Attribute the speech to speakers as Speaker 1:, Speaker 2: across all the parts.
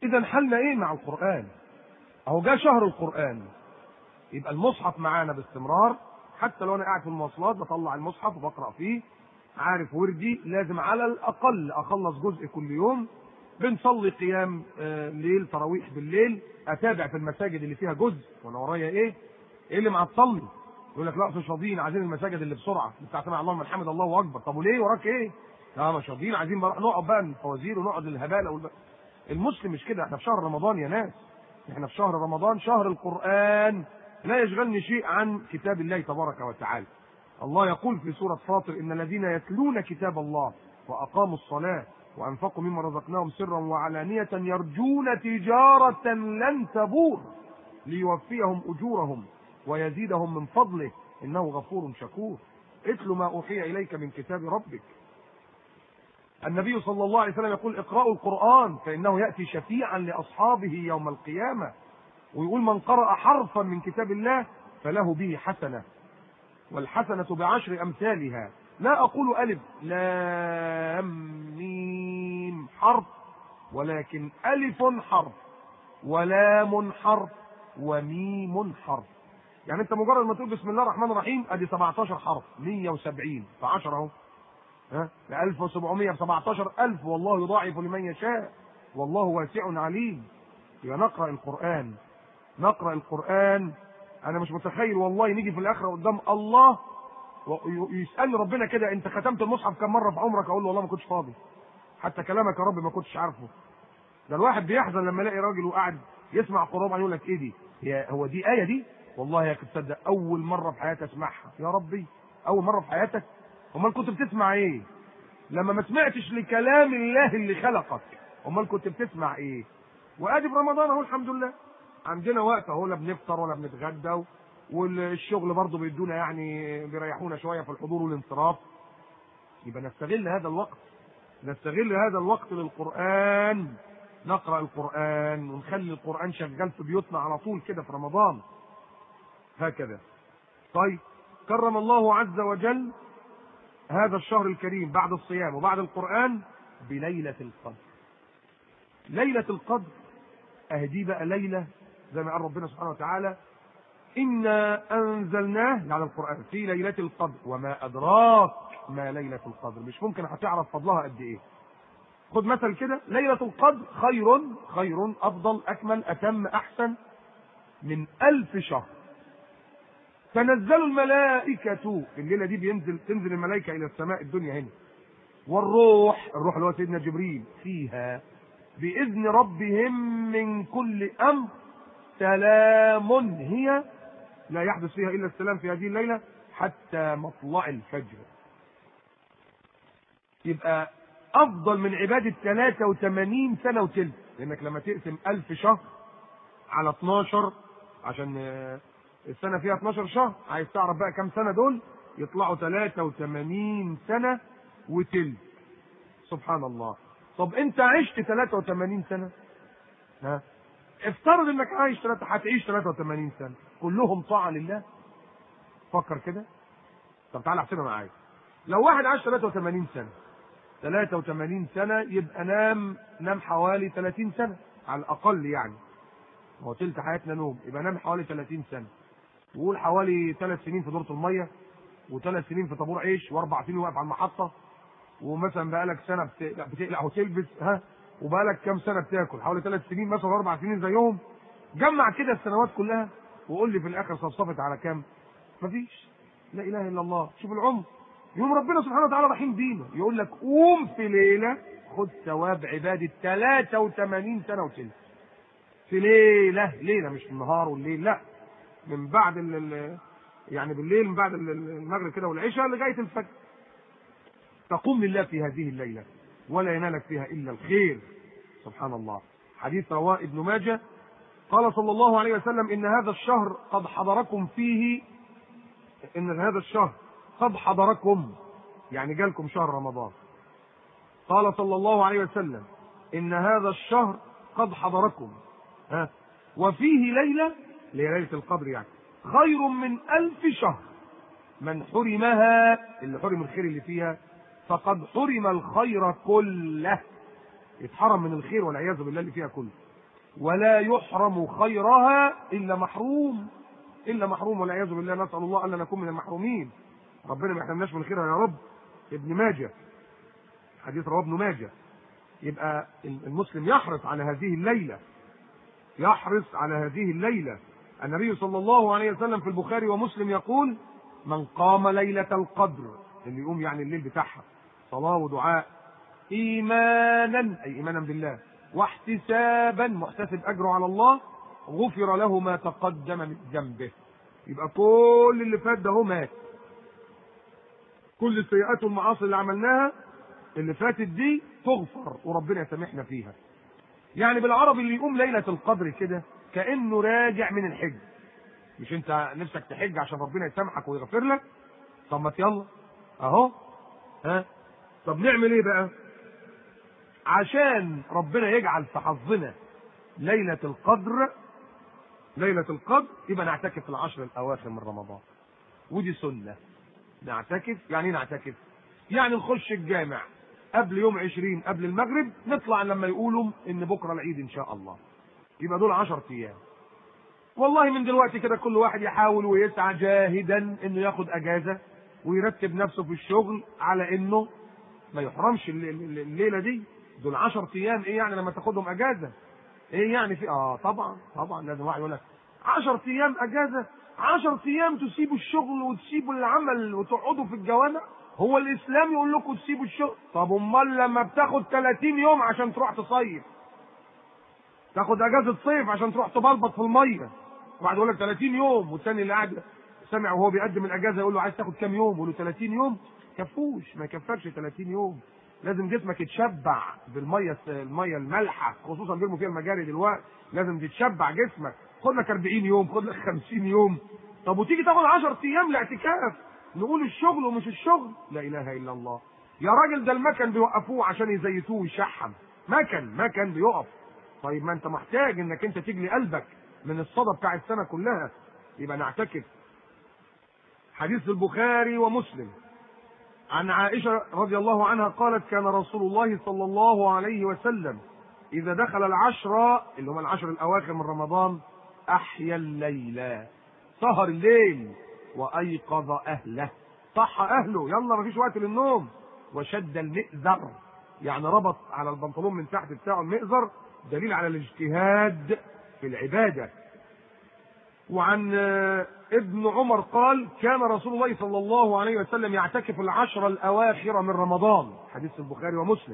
Speaker 1: اذا حالنا ايه مع القران اهو جاء شهر القران يبقى المصحف معانا باستمرار حتى لو انا قاعد في المواصلات بطلع المصحف وبقرا فيه عارف وردي لازم على الاقل اخلص جزء كل يوم بنصلي قيام آه، ليل تراويح بالليل اتابع في المساجد اللي فيها جزء وانا ورايا ايه ايه اللي معطلني يقول لك لا مش راضيين عايزين المساجد اللي بسرعه بتاع سمع الله من حمد الله اكبر طب وليه وراك ايه لا مش راضيين عايزين بقى نقعد بقى الفوازير ونقعد الهباله والب... المسلم مش كده احنا في شهر رمضان يا ناس احنا في شهر رمضان شهر القران لا يشغلني شيء عن كتاب الله تبارك وتعالى الله يقول في سورة فاطر إن الذين يتلون كتاب الله وأقاموا الصلاة وأنفقوا مما رزقناهم سرا وعلانية يرجون تجارة لن تبور ليوفيهم أجورهم ويزيدهم من فضله إنه غفور شكور اتل ما أوحي إليك من كتاب ربك النبي صلى الله عليه وسلم يقول اقرأوا القرآن فإنه يأتي شفيعا لأصحابه يوم القيامة ويقول من قرأ حرفا من كتاب الله فله به حسنة والحسنة بعشر أمثالها لا أقول ألف لام ميم حرف ولكن ألف حرف ولام حرف وميم حرف يعني أنت مجرد ما تقول بسم الله الرحمن الرحيم أدي 17 حرف 170 في 10 أهو ها ب 1700 ب 17000 والله يضاعف لمن يشاء والله واسع عليم يبقى نقرأ القرآن نقرأ القرآن أنا مش متخيل والله نيجي في الآخرة قدام الله ويسألني ربنا كده أنت ختمت المصحف كم مرة في عمرك أقول له والله ما كنتش فاضي حتى كلامك يا رب ما كنتش عارفه ده الواحد بيحزن لما يلاقي راجل وقاعد يسمع قرآن يقول لك إيه دي؟ هي هو دي آية دي؟ والله يا تصدق أول مرة في حياتي أسمعها يا ربي أول مرة في حياتك أمال كنت بتسمع إيه؟ لما ما سمعتش لكلام الله اللي خلقك أمال كنت بتسمع إيه؟ وادي في رمضان اهو الحمد لله عندنا وقت اهو لا بنفطر ولا بنتغدى والشغل برضه بيدونا يعني بيريحونا شويه في الحضور والانصراف يبقى نستغل هذا الوقت نستغل هذا الوقت للقران نقرا القران ونخلي القران شغال في بيوتنا على طول كده في رمضان هكذا طيب كرم الله عز وجل هذا الشهر الكريم بعد الصيام وبعد القران بليله القدر ليله القدر اهدي بقى ليله زي ما قال ربنا سبحانه وتعالى إنا أنزلناه على القرآن في ليلة القدر وما أدراك ما ليلة القدر مش ممكن هتعرف فضلها قد إيه خد مثل كده ليلة القدر خير خير أفضل أكمل أتم أحسن من ألف شهر تنزل الملائكة الليلة دي بينزل تنزل الملائكة إلى السماء الدنيا هنا والروح الروح اللي هو سيدنا جبريل فيها بإذن ربهم من كل أمر سلام هي لا يحدث فيها إلا السلام في هذه الليلة حتى مطلع الفجر يبقى أفضل من عبادة 83 سنة وتلت لأنك لما تقسم 1000 شهر على 12 عشان السنة فيها 12 شهر عايز تعرف بقى كم سنة دول يطلعوا 83 سنة وتلت سبحان الله طب انت عشت 83 سنة ها افترض انك عايش ثلاثة هتعيش 83 سنة كلهم طاعة لله فكر كده طب تعالى احسبها معايا لو واحد عاش 83 سنة 83 سنة يبقى نام نام حوالي 30 سنة على الأقل يعني هو تلت حياتنا نوم يبقى نام حوالي 30 سنة وقول حوالي ثلاث سنين في دورة المية وثلاث سنين في طابور عيش واربع سنين واقف على المحطة ومثلا بقالك سنة بتقلع وتلبس ها وبقالك كام سنه بتاكل حوالي ثلاث سنين مثلا اربع سنين زيهم جمع كده السنوات كلها وقول لي في الاخر صفصفت على كام مفيش لا اله الا الله شوف العمر يوم ربنا سبحانه وتعالى رحيم بينا يقول لك قوم في ليله خد ثواب عباده 83 سنه وتلت في ليله ليله مش في النهار والليل لا من بعد ال يعني بالليل من بعد المغرب كده والعشاء لغايه الفجر تقوم لله في هذه الليله ولا ينالك فيها الا الخير سبحان الله حديث رواه ابن ماجه قال صلى الله عليه وسلم ان هذا الشهر قد حضركم فيه ان هذا الشهر قد حضركم يعني جالكم شهر رمضان قال صلى الله عليه وسلم ان هذا الشهر قد حضركم ها وفيه ليله ليله القدر يعني خير من ألف شهر من حرمها اللي حرم الخير اللي فيها فقد حرم الخير كله يتحرم من الخير والعياذ بالله اللي فيها كله ولا يحرم خيرها الا محروم الا محروم والعياذ بالله نسال الله الا نكون من المحرومين ربنا ما يحرمناش من خيرها يا رب ابن ماجه حديث رواه ابن ماجه يبقى المسلم يحرص على هذه الليله يحرص على هذه الليله النبي صلى الله عليه وسلم في البخاري ومسلم يقول من قام ليله القدر اللي يقوم يعني الليل بتاعها صلاه ودعاء ايمانا اي ايمانا بالله واحتسابا محتسب اجره على الله غفر له ما تقدم من ذنبه يبقى كل اللي فات ده هو مات كل السيئات والمعاصي اللي عملناها اللي فاتت دي تغفر وربنا يسامحنا فيها يعني بالعربي اللي يقوم ليلة القدر كده كأنه راجع من الحج مش انت نفسك تحج عشان ربنا يسامحك ويغفر لك طب ما يلا اهو ها طب نعمل ايه بقى عشان ربنا يجعل في حظنا ليلة القدر ليلة القدر يبقى نعتكف في العشر الأواخر من رمضان ودي سنة نعتكف يعني ايه نعتكف يعني نخش الجامع قبل يوم عشرين قبل المغرب نطلع لما يقولوا ان بكرة العيد ان شاء الله يبقى دول عشر ايام والله من دلوقتي كده كل واحد يحاول ويسعى جاهدا انه ياخد اجازة ويرتب نفسه في الشغل على انه ما يحرمش الليلة دي دول عشر ايام ايه يعني لما تاخدهم اجازة ايه يعني في اه طبعا طبعا لازم واحد يقول لك 10 ايام اجازه 10 ايام تسيبوا الشغل وتسيبوا العمل وتقعدوا في الجوامع هو الاسلام يقول لكم تسيبوا الشغل طب امال لما بتاخد 30 يوم عشان تروح تصيف تاخد اجازه صيف عشان تروح تبلبط في الميه واحد يقول لك 30 يوم والثاني اللي قاعد سامع وهو بيقدم الاجازه يقول له عايز تاخد كام يوم يقول له 30 يوم كفوش ما يكفكش 30 يوم لازم جسمك يتشبع بالميه الميه المالحه خصوصا بيرموا فيها المجاري دلوقتي لازم تتشبع جسمك خد لك 40 يوم خد لك 50 يوم طب وتيجي تاخد 10 ايام لاعتكاف نقول الشغل ومش الشغل لا اله الا الله يا راجل ده المكن بيوقفوه عشان يزيتوه ويشحم مكن مكن بيقف طيب ما انت محتاج انك انت تجلي قلبك من الصدى بتاع السنه كلها يبقى نعتكف حديث البخاري ومسلم عن عائشة رضي الله عنها قالت كان رسول الله صلى الله عليه وسلم إذا دخل العشرة اللي هم العشر الأواخر من رمضان أحيا الليل سهر الليل وأيقظ أهله صح أهله يلا مفيش وقت للنوم وشد المئزر يعني ربط على البنطلون من تحت بتاعه المئزر دليل على الاجتهاد في العبادة وعن ابن عمر قال كان رسول الله صلى الله عليه وسلم يعتكف العشر الأواخر من رمضان حديث البخاري ومسلم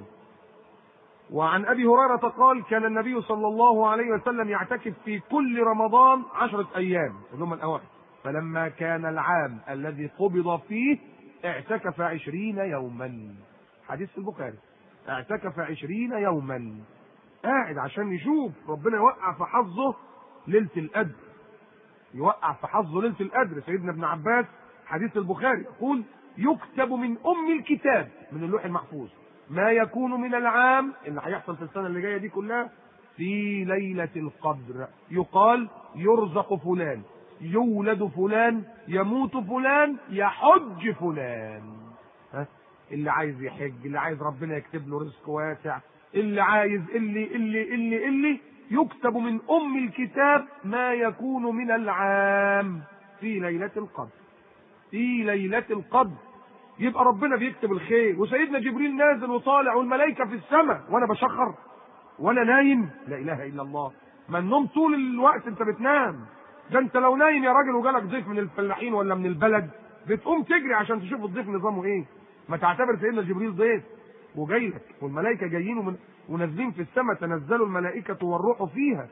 Speaker 1: وعن أبي هريرة قال كان النبي صلى الله عليه وسلم يعتكف في كل رمضان عشرة أيام اللي هم الأواخر فلما كان العام الذي قبض فيه اعتكف عشرين يوما حديث البخاري اعتكف عشرين يوما قاعد عشان يشوف ربنا يوقع في حظه ليلة القدر يوقع في حظه ليله القدر سيدنا ابن عباس حديث البخاري يقول يكتب من ام الكتاب من اللوح المحفوظ ما يكون من العام اللي هيحصل في السنه اللي جايه دي كلها في ليله القدر يقال يرزق فلان يولد فلان يموت فلان يحج فلان ها اللي عايز يحج اللي عايز ربنا يكتب له رزق واسع اللي عايز اللي اللي اللي اللي يكتب من ام الكتاب ما يكون من العام في ليله القدر في ليله القدر يبقى ربنا بيكتب الخير وسيدنا جبريل نازل وطالع والملائكه في السماء وانا بشخر وانا نايم لا اله الا الله ما النوم طول الوقت انت بتنام ده انت لو نايم يا راجل وجالك ضيف من الفلاحين ولا من البلد بتقوم تجري عشان تشوف الضيف نظامه ايه ما تعتبر سيدنا جبريل ضيف وجاي لك والملائكه جايين ومن ونازلين في السماء تنزل الملائكة والروح فيها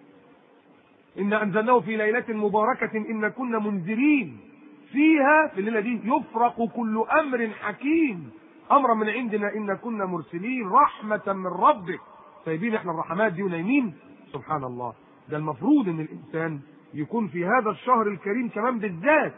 Speaker 1: إن أنزلناه في ليلة مباركة إن كنا منذرين فيها في الليلة دي يفرق كل أمر حكيم أمرا من عندنا إن كنا مرسلين رحمة من ربك سايبين احنا الرحمات دي ونايمين سبحان الله ده المفروض ان الانسان يكون في هذا الشهر الكريم كمان بالذات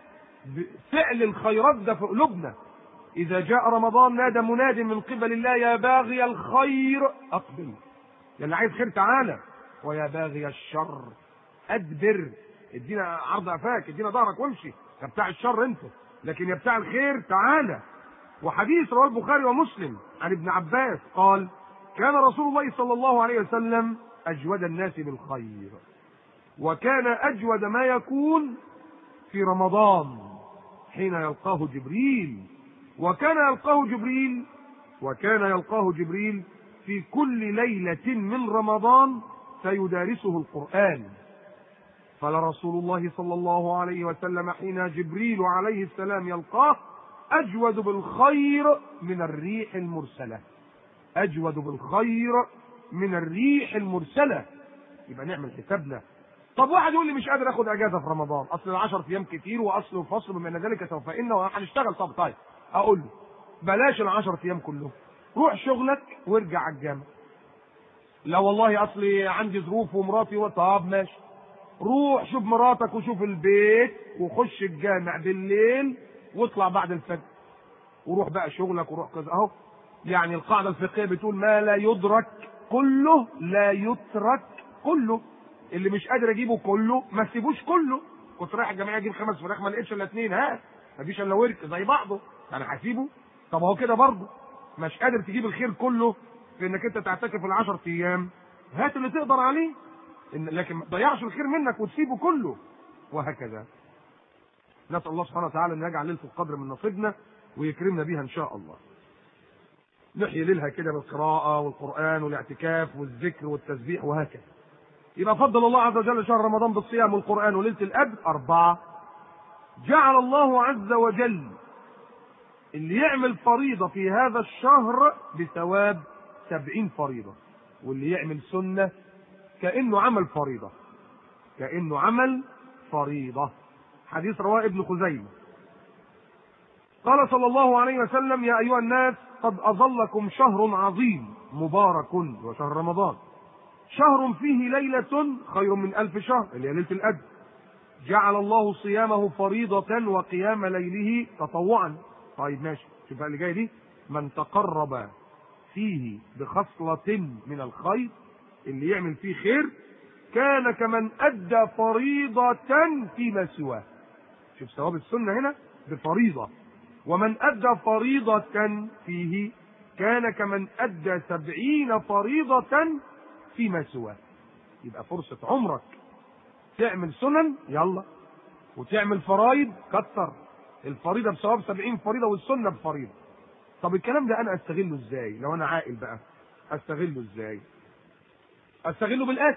Speaker 1: فعل الخيرات ده في قلوبنا إذا جاء رمضان نادى مناد من قبل الله يا باغي الخير أقبل يا اللي عايز خير تعالى ويا باغي الشر أدبر ادينا عرض قفاك ادينا ظهرك وامشي يا بتاع الشر انت لكن يا بتاع الخير تعالى وحديث رواه البخاري ومسلم عن ابن عباس قال كان رسول الله صلى الله عليه وسلم أجود الناس بالخير وكان أجود ما يكون في رمضان حين يلقاه جبريل وكان يلقاه جبريل وكان يلقاه جبريل في كل ليلة من رمضان فيدارسه القرآن فلرسول الله صلى الله عليه وسلم حين جبريل عليه السلام يلقاه أجود بالخير من الريح المرسلة أجود بالخير من الريح المرسلة يبقى نعمل حسابنا طب واحد يقول لي مش قادر اخد اجازه في رمضان اصل العشر ايام كتير واصل وفصل بما ان ذلك سوف ان وهنشتغل طب طيب اقول له بلاش العشر ايام كلهم روح شغلك وارجع على الجامع لا والله اصلي عندي ظروف ومراتي و- طب ماشي روح شوف مراتك وشوف البيت وخش الجامع بالليل واطلع بعد الفجر وروح بقى شغلك وروح كذا اهو يعني القاعده الفقهيه بتقول ما لا يدرك كله لا يترك كله اللي مش قادر اجيبه كله ما تسيبوش كله كنت رايح الجمعيه اجيب خمس فراخ ما لقيتش الا اثنين ها مفيش الا ورك زي بعضه انا هسيبه طب هو كده برضه مش قادر تجيب الخير كله في انك انت تعتكف العشر ايام هات اللي تقدر عليه إن لكن ما تضيعش الخير منك وتسيبه كله وهكذا نسال الله سبحانه وتعالى ان يجعل ليله القدر من نصيبنا ويكرمنا بيها ان شاء الله نحيي ليلها كده بالقراءة والقرآن والاعتكاف والذكر والتسبيح وهكذا يبقى فضل الله عز وجل شهر رمضان بالصيام والقرآن وليلة القدر أربعة جعل الله عز وجل اللي يعمل فريضة في هذا الشهر بثواب سبعين فريضة واللي يعمل سنة كأنه عمل فريضة كأنه عمل فريضة حديث رواه ابن خزيمة قال صلى الله عليه وسلم يا أيها الناس قد أظلكم شهر عظيم مبارك وشهر رمضان شهر فيه ليلة خير من ألف شهر اللي هي ليلة القدر جعل الله صيامه فريضة وقيام ليله تطوعا طيب ماشي شوف بقى اللي جاي دي من تقرب فيه بخصلة من الخير اللي يعمل فيه خير كان كمن أدى فريضة فيما سواه شوف ثواب السنة هنا بفريضة ومن أدى فريضة فيه كان كمن أدى سبعين فريضة فيما سواه يبقى فرصة عمرك تعمل سنن يلا وتعمل فرايض كتر الفريضة بثواب سبعين فريضة والسنة بفريضة طب الكلام ده أنا أستغله إزاي لو أنا عاقل بقى أستغله إزاي أستغله بالآتي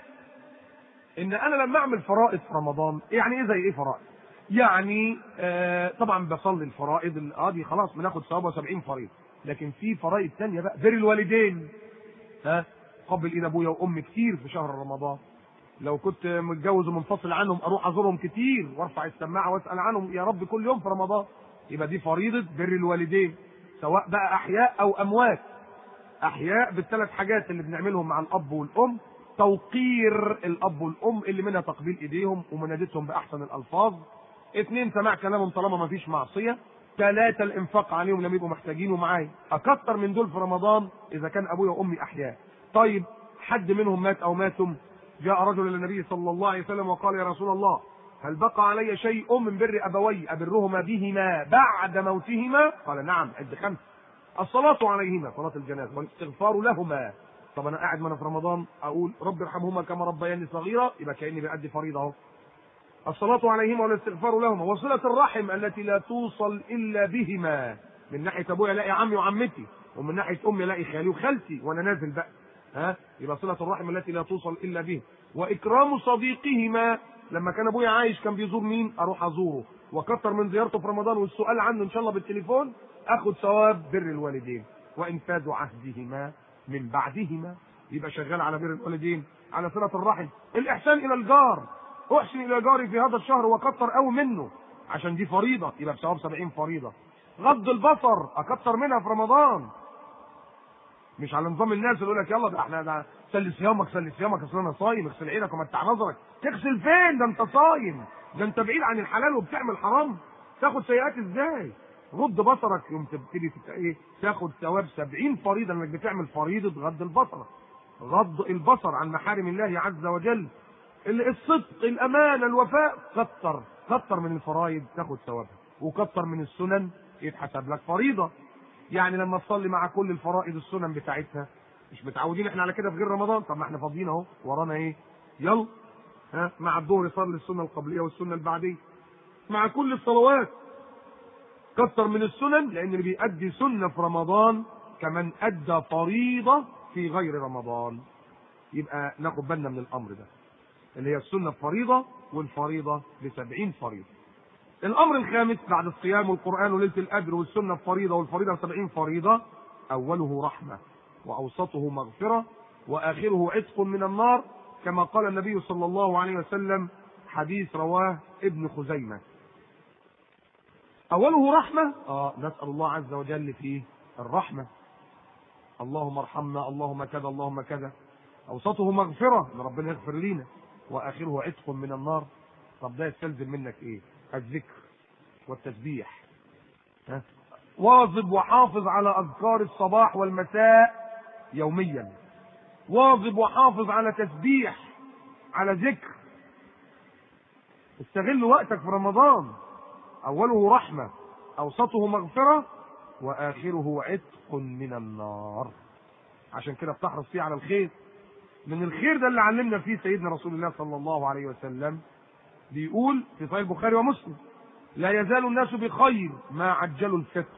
Speaker 1: إن أنا لما أعمل فرائض في رمضان يعني إيه زي إيه فرائض يعني آه طبعا بصلي الفرائض ال- اه دي خلاص بناخد ثوابها 70 فريضه لكن في فرائض ثانيه بقى بر الوالدين ها قبل ايد ابويا وامي كتير في شهر رمضان لو كنت متجوز ومنفصل عنهم اروح ازورهم كتير وارفع السماعه واسال عنهم يا رب كل يوم في رمضان يبقى دي فريضه بر الوالدين سواء بقى احياء او اموات احياء بالثلاث حاجات اللي بنعملهم مع الاب والام توقير الاب والام اللي منها تقبيل ايديهم ومنادتهم باحسن الالفاظ اثنين سماع كلامهم طالما ما فيش معصيه ثلاثة الانفاق عليهم لما يبقوا محتاجينه معايا اكتر من دول في رمضان اذا كان ابويا وامي احياء طيب حد منهم مات او ماتوا جاء رجل الى النبي صلى الله عليه وسلم وقال يا رسول الله هل بقى علي شيء من بر ابوي ابرهما بهما بعد موتهما قال نعم عد خمس الصلاة عليهما صلاة الجنازة والاستغفار لهما طب انا قاعد وانا في رمضان اقول رب ارحمهما كما ربياني صغيرا يبقى كاني بأدي فريضة اهو الصلاة عليهما والاستغفار لهما وصلة الرحم التي لا توصل إلا بهما من ناحية أبويا ألاقي عمي وعمتي ومن ناحية أمي ألاقي خالي وخالتي وأنا نازل بقى ها يبقى صلة الرحم التي لا توصل إلا به وإكرام صديقهما لما كان أبويا عايش كان بيزور مين أروح أزوره وكتر من زيارته في رمضان والسؤال عنه إن شاء الله بالتليفون أخد ثواب بر الوالدين وإنفاذ عهدهما من بعدهما يبقى شغال على بر الوالدين على صلة الرحم الإحسان إلى الجار احسن الى جاري في هذا الشهر وكتر قوي منه عشان دي فريضه يبقى بثواب 70 فريضه غض البصر اكتر منها في رمضان مش على نظام الناس اللي يقول لك يلا ده احنا ده سلي صيامك سلي صيامك اصل انا صايم اغسل عينك ومتع نظرك تغسل فين ده انت صايم ده انت بعيد عن الحلال وبتعمل حرام تاخد سيئات ازاي غض بصرك يوم تبتدي تت- ايه تاخد ثواب 70 فريضه انك بتعمل فريضه غض البصر غض البصر عن محارم الله عز وجل ال- الصدق الامانه الوفاء كتر كتر من الفرائض تاخد ثوابها وكتر من السنن يتحسب لك فريضه يعني لما تصلي مع كل الفرائض السنن بتاعتها مش متعودين احنا على كده في غير رمضان طب ما احنا فاضيين اهو ورانا ايه يلا ها مع الظهر يصلي السنه القبليه والسنه البعديه مع كل الصلوات كتر من السنن لان اللي بيأدي سنه في رمضان كمن ادى فريضه في غير رمضان يبقى ناخد بالنا من الامر ده اللي هي السنه فريضه والفريضه بسبعين فريضه الامر الخامس بعد الصيام والقران وليله القدر والسنه فريضه والفريضه بسبعين فريضه اوله رحمه واوسطه مغفره واخره عتق من النار كما قال النبي صلى الله عليه وسلم حديث رواه ابن خزيمه اوله رحمه اه نسال الله عز وجل فيه الرحمه اللهم ارحمنا اللهم كذا اللهم كذا اوسطه مغفره ان ربنا يغفر لينا واخره عتق من النار طب ده يستلزم منك ايه الذكر والتسبيح ها واظب وحافظ على اذكار الصباح والمساء يوميا واظب وحافظ على تسبيح على ذكر استغل وقتك في رمضان اوله رحمه اوسطه مغفره واخره عتق من النار عشان كده بتحرص فيه على الخير من الخير ده اللي علمنا فيه سيدنا رسول الله صلى الله عليه وسلم بيقول في صحيح البخاري ومسلم لا يزال الناس بخير ما عجلوا الفطر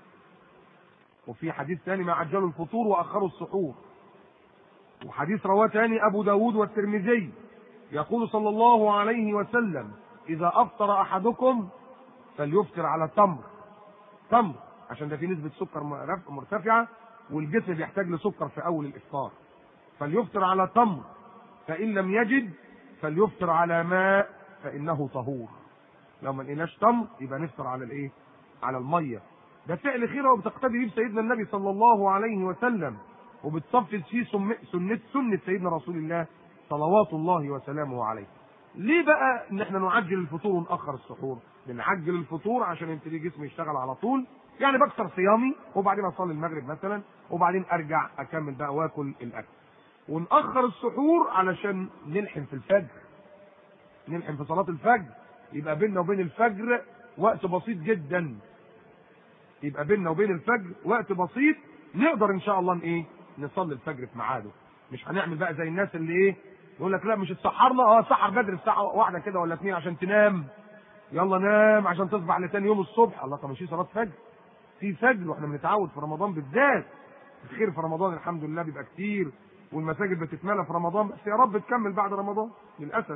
Speaker 1: وفي حديث ثاني ما عجلوا الفطور واخروا السحور وحديث رواه ثاني ابو داود والترمذي يقول صلى الله عليه وسلم اذا افطر احدكم فليفطر على تمر تمر عشان ده فيه نسبه سكر مرتفعه والجسم بيحتاج لسكر في اول الافطار فليفطر على تمر فان لم يجد فليفطر على ماء فانه طهور لو ما لقيناش تمر يبقى نفطر على الايه على الميه ده فعل خير وبتقتدي بيه سيدنا النبي صلى الله عليه وسلم وبتصفد فيه سنة سنة سيدنا رسول الله صلوات الله وسلامه عليه. ليه بقى ان احنا نعجل الفطور ونأخر السحور؟ بنعجل الفطور عشان يبتدي جسمي يشتغل على طول، يعني بكسر صيامي وبعدين اصلي المغرب مثلا وبعدين ارجع اكمل بقى واكل الاكل. ونأخر السحور علشان نلحم في الفجر. نلحم في صلاة الفجر يبقى بيننا وبين الفجر وقت بسيط جدا. يبقى بيننا وبين الفجر وقت بسيط نقدر ان شاء الله ايه؟ نصلي الفجر في ميعاده مش هنعمل بقى زي الناس اللي ايه يقول لك لا مش اتسحرنا اه سحر بدري الساعه واحده كده ولا اتنين عشان تنام يلا نام عشان تصبح لتاني يوم الصبح الله طب مش في صلاه فجر في فجر واحنا بنتعود في رمضان بالذات الخير في رمضان الحمد لله بيبقى كتير والمساجد بتتملى في رمضان بس يا رب تكمل بعد رمضان للاسف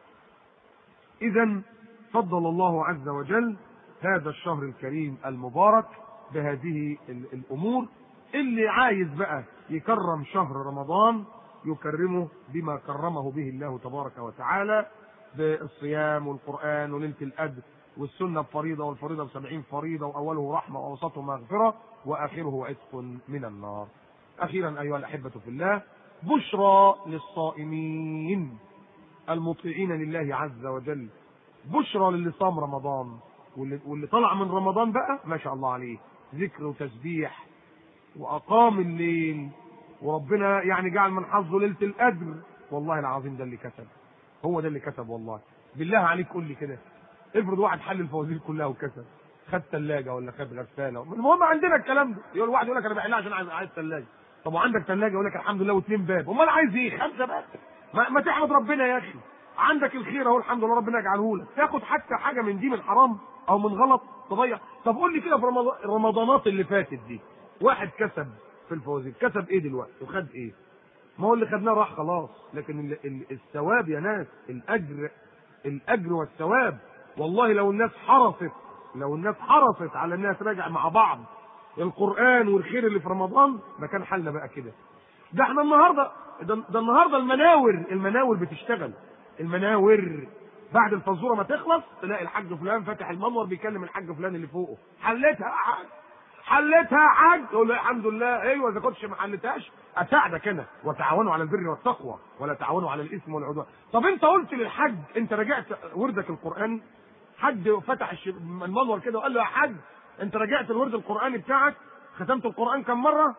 Speaker 1: اذا فضل الله عز وجل هذا الشهر الكريم المبارك بهذه الامور اللي عايز بقى يكرم شهر رمضان يكرمه بما كرمه به الله تبارك وتعالى بالصيام والقرآن وليلة القدر والسنة بفريضة والفريضة بسبعين فريضة وأوله رحمة وأوسطه مغفرة وآخره عتق من النار أخيرا أيها الأحبة في الله بشرى للصائمين المطيعين لله عز وجل بشرى للي صام رمضان واللي, واللي طلع من رمضان بقى ما شاء الله عليه ذكر وتسبيح واقام الليل وربنا يعني جعل من حظه ليله القدر والله العظيم ده اللي كتب هو ده اللي كتب والله بالله عليك قول لي كده افرض واحد حل الفوازير كلها وكتب خد ثلاجه ولا خد غساله المهم عندنا الكلام ده يقول واحد يقول لك انا بحلها عشان عايز عايز ثلاجه طب وعندك ثلاجه يقول لك الحمد لله واثنين باب امال عايز ايه خمسه باب ما, ما تحمد ربنا يا اخي عندك الخير اهو الحمد لله ربنا يجعله لك تاخد حتى حاجه من دي من حرام او من غلط تضيع طب قول لي كده في رمضانات اللي فاتت دي واحد كسب في الفوازير كسب ايه دلوقتي وخد ايه ما هو اللي خدناه راح خلاص لكن ال ال الثواب يا ناس الاجر الاجر والثواب والله لو الناس حرصت لو الناس حرصت على انها تراجع مع بعض القران والخير اللي في رمضان ما كان حالنا بقى كده ده احنا النهارده ده, ده النهارده المناور المناور بتشتغل المناور بعد الفزوره ما تخلص تلاقي الحاج فلان فاتح المنور بيكلم الحاج فلان اللي فوقه حلتها حاج حلتها يا حاج يقول له الحمد لله ايوه اذا كنتش ما حلتهاش اساعدك انا وتعاونوا على البر والتقوى ولا تعاونوا على الاثم والعدوان طب انت قلت للحاج انت راجعت وردك القراني حد فتح المنور كده وقال له يا حاج انت راجعت الورد القراني بتاعك ختمت القران كم مره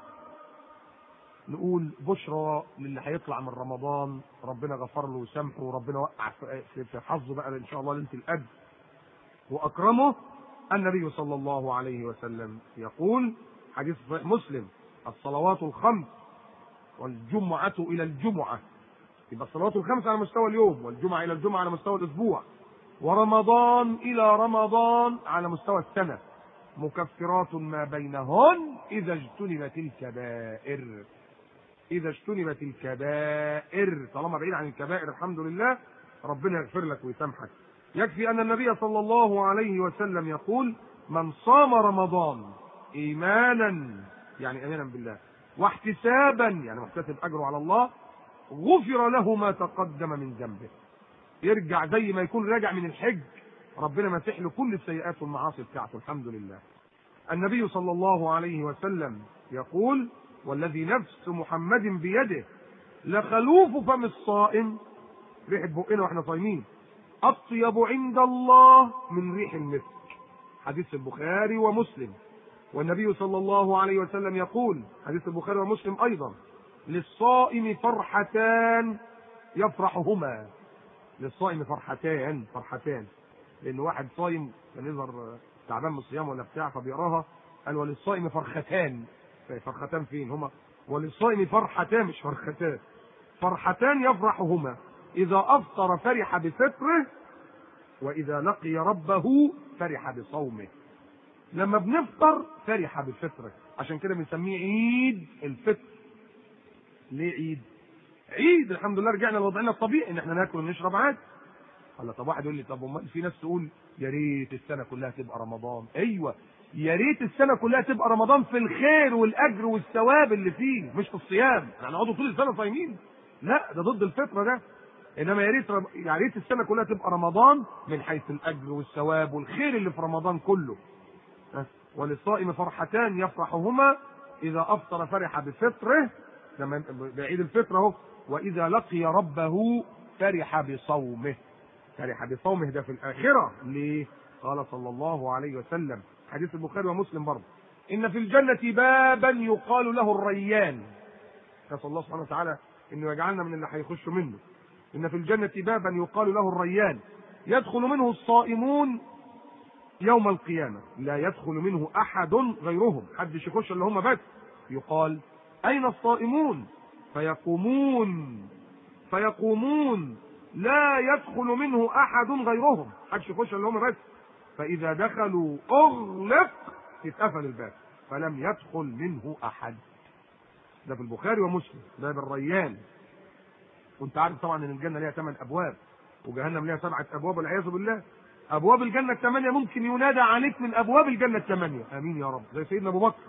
Speaker 1: نقول بشرى للي هيطلع من رمضان ربنا غفر له وسامحه وربنا وقع في حظه بقى ان شاء الله ليله القدر واكرمه النبي صلى الله عليه وسلم يقول حديث صحيح مسلم الصلوات الخمس والجمعة إلى الجمعة يبقى الصلوات الخمس على مستوى اليوم والجمعة إلى الجمعة على مستوى الأسبوع ورمضان إلى رمضان على مستوى السنة مكفرات ما بينهن إذا اجتنبت الكبائر إذا اجتنبت الكبائر طالما بعيد عن الكبائر الحمد لله ربنا يغفر لك ويسامحك يكفي أن النبي صلى الله عليه وسلم يقول من صام رمضان إيمانا يعني إيمانا بالله واحتسابا يعني محتسب أجره على الله غفر له ما تقدم من ذنبه يرجع زي ما يكون راجع من الحج ربنا مسح له كل السيئات والمعاصي بتاعته الحمد لله النبي صلى الله عليه وسلم يقول والذي نفس محمد بيده لخلوف فم الصائم ريحة بقنا واحنا صايمين أطيب عند الله من ريح المسك حديث البخاري ومسلم والنبي صلى الله عليه وسلم يقول حديث البخاري ومسلم أيضا للصائم فرحتان يفرحهما للصائم فرحتان فرحتان لأن واحد صايم كان يظهر تعبان من الصيام ولا بتاع فبيقراها قال وللصائم فرختان فرختان فين هما وللصائم فرحتان مش فرختان فرحتان يفرحهما إذا أفطر فرح بفطره وإذا لقي ربه فرح بصومه لما بنفطر فرح بفطره عشان كده بنسميه عيد الفطر ليه عيد؟ عيد الحمد لله رجعنا لوضعنا الطبيعي ان احنا ناكل ونشرب عادي الله طب واحد يقول لي طب امال في ناس تقول يا ريت السنه كلها تبقى رمضان ايوه يا ريت السنه كلها تبقى رمضان في الخير والاجر والثواب اللي فيه مش في الصيام احنا هنقعدوا طول السنه صايمين لا ده ضد الفطره ده انما يا ريت يا ريت السنه كلها تبقى رمضان من حيث الاجر والثواب والخير اللي في رمضان كله وللصائم فرحتان يفرحهما اذا افطر فرح بفطره لما بعيد الفطر اهو واذا لقي ربه فرح بصومه فرح بصومه ده في الاخره ليه قال صلى الله عليه وسلم حديث البخاري ومسلم برضه ان في الجنه بابا يقال له الريان نسال الله سبحانه وتعالى انه يجعلنا من اللي هيخشوا منه ان في الجنه بابا يقال له الريان يدخل منه الصائمون يوم القيامه لا يدخل منه احد غيرهم حدش يخش الا هم بس يقال اين الصائمون فيقومون فيقومون لا يدخل منه احد غيرهم حدش يخش الا هم بس فاذا دخلوا اغلق اتقفل الباب فلم يدخل منه احد ده في البخاري ومسلم باب الريان وانت عارف طبعا ان الجنه ليها ثمان ابواب وجهنم ليها سبعه ابواب والعياذ بالله ابواب الجنه الثمانيه ممكن ينادى عليك من ابواب الجنه الثمانيه امين يا رب زي سيدنا ابو بكر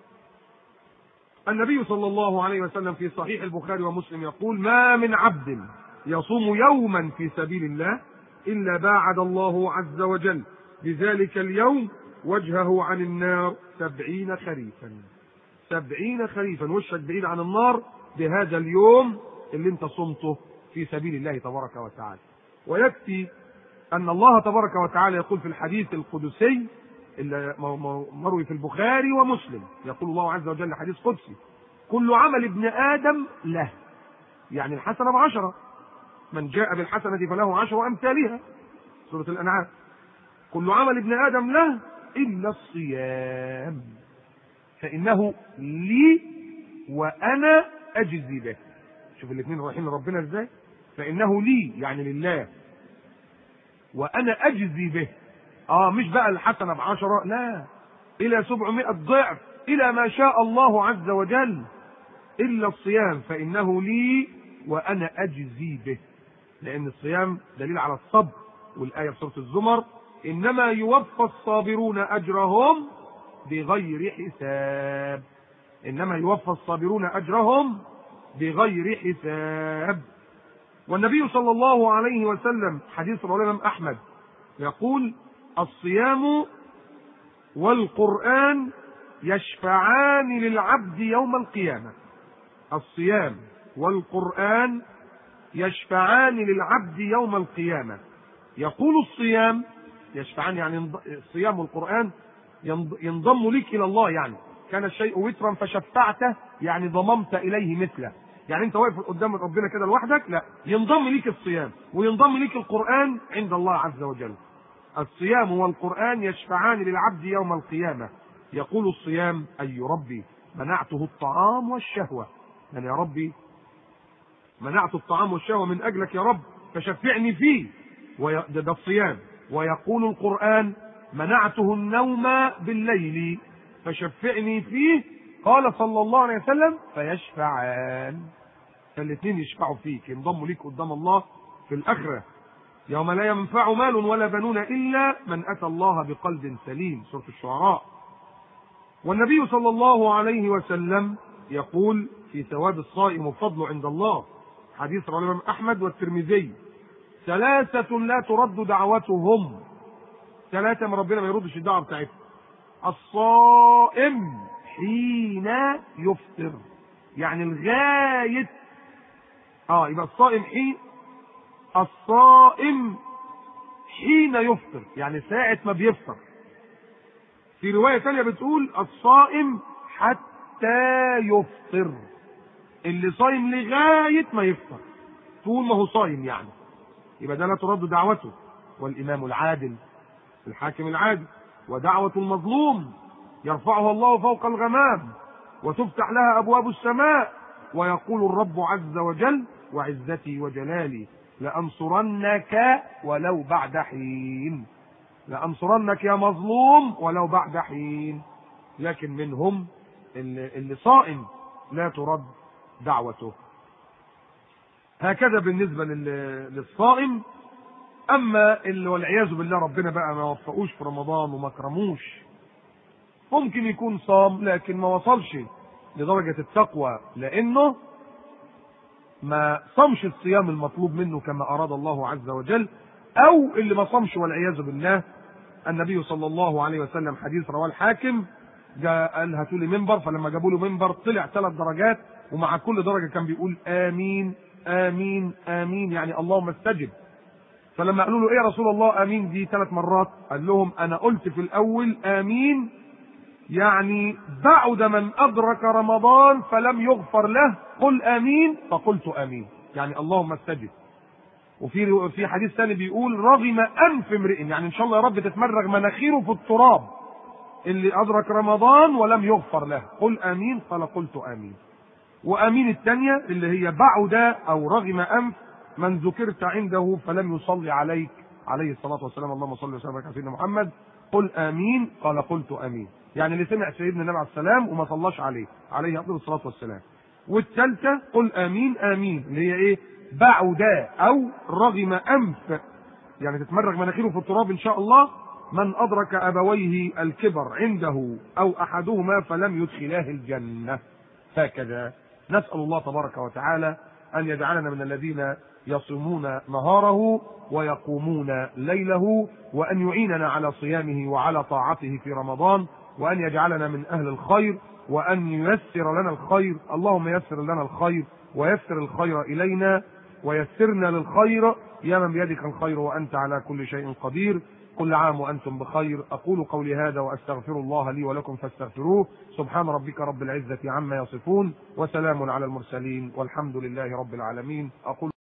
Speaker 1: النبي صلى الله عليه وسلم في صحيح البخاري ومسلم يقول ما من عبد يصوم يوما في سبيل الله الا باعد الله عز وجل بذلك اليوم وجهه عن النار سبعين خريفا سبعين خريفا وشك بعيد عن النار بهذا اليوم اللي انت صمته في سبيل الله تبارك وتعالى ويكفي ان الله تبارك وتعالى يقول في الحديث القدسي اللي مروي في البخاري ومسلم يقول الله عز وجل حديث قدسي كل عمل ابن ادم له يعني الحسنه بعشره من جاء بالحسنه فله عشر امثالها سوره الانعام كل عمل ابن ادم له الا الصيام فانه لي وانا اجزي به شوف الاثنين رايحين لربنا ازاي فانه لي يعني لله وانا اجزي به اه مش بقى الحسنه بعشرة لا الى سبعمائة ضعف الى ما شاء الله عز وجل الا الصيام فانه لي وانا اجزي به لان الصيام دليل على الصبر والايه في سوره الزمر انما يوفى الصابرون اجرهم بغير حساب انما يوفى الصابرون اجرهم بغير حساب والنبي صلى الله عليه وسلم حديث رواه الامام احمد يقول الصيام والقران يشفعان للعبد يوم القيامه الصيام والقران يشفعان للعبد يوم القيامه يقول الصيام يشفعان يعني الصيام والقران ينضم لك الى الله يعني كان الشيء وترا فشفعته يعني ضممت اليه مثله يعني انت واقف قدام ربنا كده لوحدك لا ينضم ليك الصيام وينضم ليك القران عند الله عز وجل الصيام والقران يشفعان للعبد يوم القيامه يقول الصيام اي ربي منعته الطعام والشهوه يعني يا ربي منعت الطعام والشهوة من أجلك يا رب فشفعني فيه وي... ده, ده الصيام ويقول القرآن منعته النوم بالليل فشفعني فيه قال صلى الله عليه وسلم فيشفعان فالاثنين يشفعوا فيك ينضموا ليك قدام الله في الآخرة يوم لا ينفع مال ولا بنون إلا من أتى الله بقلب سليم سورة الشعراء والنبي صلى الله عليه وسلم يقول في ثواب الصائم وفضله عند الله حديث رواه الإمام أحمد والترمذي ثلاثة لا ترد دعوتهم ثلاثة من ربنا ما يردش الدعوة بتاعتهم الصائم حين يفطر يعني الغاية اه يبقى الصائم حين الصائم حين يفطر يعني ساعة ما بيفطر في رواية تانية بتقول الصائم حتى يفطر اللي صايم لغاية ما يفطر طول ما هو صايم يعني يبقى ده لا ترد دعوته والإمام العادل الحاكم العادل ودعوة المظلوم يرفعها الله فوق الغمام وتفتح لها أبواب السماء ويقول الرب عز وجل وعزتي وجلالي لأنصرنك ولو بعد حين لأنصرنك يا مظلوم ولو بعد حين لكن منهم اللي, اللي صائم لا ترد دعوته هكذا بالنسبة للصائم أما اللي والعياذ بالله ربنا بقى ما وفقوش في رمضان وما كرموش ممكن يكون صام لكن ما وصلش لدرجة التقوى لأنه ما صمش الصيام المطلوب منه كما أراد الله عز وجل أو اللي ما صمش والعياذ بالله النبي صلى الله عليه وسلم حديث رواه الحاكم جاء قال هاتوا لي منبر فلما جابوا له منبر طلع ثلاث درجات ومع كل درجة كان بيقول آمين آمين آمين يعني اللهم استجب فلما قالوا له ايه يا رسول الله امين دي ثلاث مرات قال لهم انا قلت في الاول امين يعني بعد من ادرك رمضان فلم يغفر له قل امين فقلت امين يعني اللهم استجب وفي في حديث ثاني بيقول رغم انف امرئ يعني ان شاء الله يا رب تتمرغ مناخيره في التراب اللي ادرك رمضان ولم يغفر له قل امين قال قلت امين وامين الثانيه اللي هي بعد او رغم انف من ذكرت عنده فلم يصلي عليك عليه الصلاه والسلام اللهم صل وسلم على سيدنا محمد قل امين قال قلت امين يعني اللي سمع سيدنا النبي عليه السلام وما صلاش عليه عليه افضل الصلاه والسلام والثالثه قل امين امين اللي هي ايه بعد او رغم انف يعني تتمرغ مناخيره في التراب ان شاء الله من ادرك ابويه الكبر عنده او احدهما فلم يدخلاه الجنه هكذا نسال الله تبارك وتعالى ان يجعلنا من الذين يصومون نهاره ويقومون ليله وان يعيننا على صيامه وعلى طاعته في رمضان وان يجعلنا من اهل الخير وان ييسر لنا الخير اللهم يسر لنا الخير ويسر الخير الينا ويسرنا للخير يا من بيدك الخير وانت على كل شيء قدير كل عام وانتم بخير اقول قولي هذا واستغفر الله لي ولكم فاستغفروه سبحان ربك رب العزه عما يصفون وسلام على المرسلين والحمد لله رب العالمين اقول